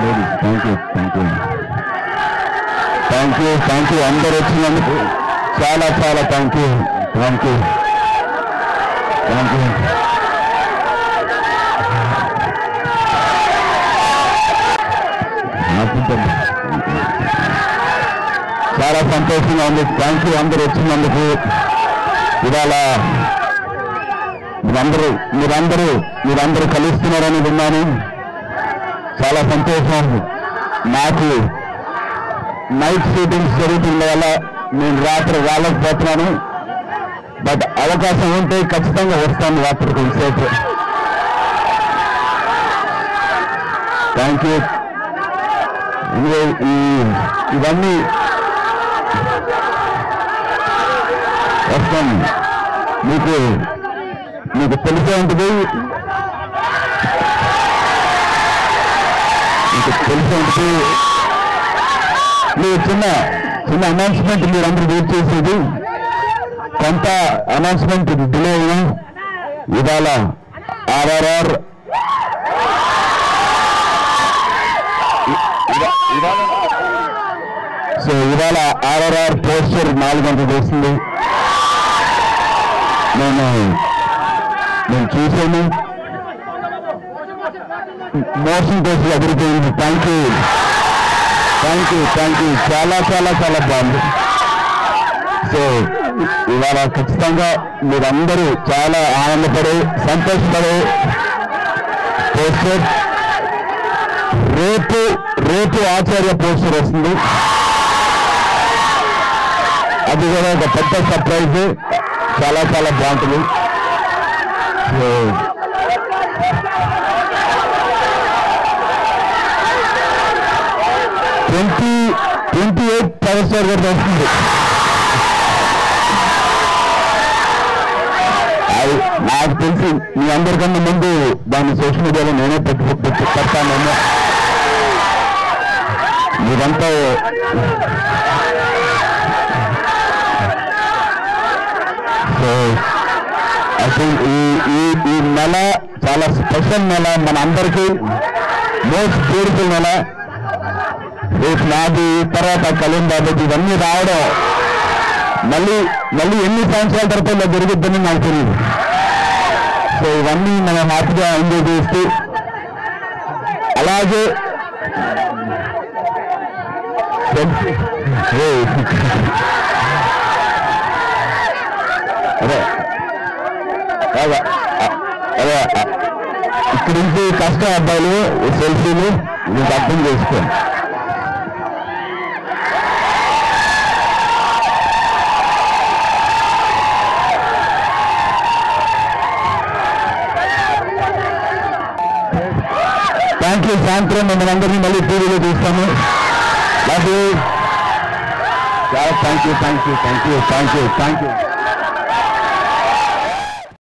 ladies thank you thank you thank you thank you అందరు వచ్చినందుకు చాలా చాలా thank you thank you thank you చాలా సంతోషంగా ఉంది థ్యాంక్ యూ అందరు వచ్చినందుకు ఇవాళ మీరందరూ మీరందరూ మీరందరూ కలుస్తున్నారని విన్నాను చాలా సంతోషం నాకు నైట్ షూటింగ్స్ జరుగుతుండే వల్ల నేను రాత్రి రాలేకపోతున్నాను బట్ అవకాశం ఉంటే ఖచ్చితంగా వస్తాను రాత్రి కొంతసేపు థ్యాంక్ యూ ఈ ఇవన్నీ వస్తాను మీకు మీకు తెలిసే ఉంటుంది మీకు తెలిసే ఉంటుంది మీరు చిన్న చిన్న అనౌన్స్మెంట్ మీరు అందరూ వెయిట్ చేసేది కొంత అనౌన్స్మెంట్ డిలే అయినా ఇవాళ ఆర్ఆర్ఆర్ సో ఇవాళ ఆర్ఆర్ఆర్ పోస్టర్ నాలుగు గంటలు వేసింది నేను నేను చూశాను మోషన్ కోసం అదిరిపోయింది thank you thank you thank you చాలా చాలా చాలా బాగుంది సో ఇవాళ ఖచ్చితంగా మీరందరూ చాలా ఆనందపడే సంతోషపడే పోస్టర్ రేపు రేపు ఆచార్య పోస్టర్ వస్తుంది అది కూడా ఒక పెద్ద సర్ప్రైజ్ చాలా చాలా బాగుంటుంది so twenty twenty eight power star గారు వస్తుంది అది నాకు తెలిసి మీ అందరికన్నా ముందు దాన్ని సోషల్ మీడియాలో నేనే పెట్టు పెట్టు- పెడతానేమో మీరంతా సో ఐ థింక్ ఈ ఈ ఈ నెల చాలా స్పెషల్ నెల మన అందరికీ మోస్ట్ బ్యూటిఫుల్ నెల రేపు నాది తర్వాత కళ్యాణ్ బాబు ఇవన్నీ రావడం మళ్ళీ మళ్ళీ ఎన్ని సంవత్సరాల తర్వాత ఇలా జరుగుద్దని నాకు తెలియదు సో ఇవన్నీ మనం హ్యాపీగా ఎంజాయ్ చేస్తూ అలాగే ఏ, అదే అదే అదే ఇక్కడి నుంచి కష్టం అబ్బాయిలు సెల్ఫీలు మీకు అర్థం చేసుకోండి థ్యాంక్ యూ సాయంత్రం మిమ్మల్ని అందరినీ మళ్ళీ టీవీలో చూస్తాము love you thank you thank you thank you thank you thank you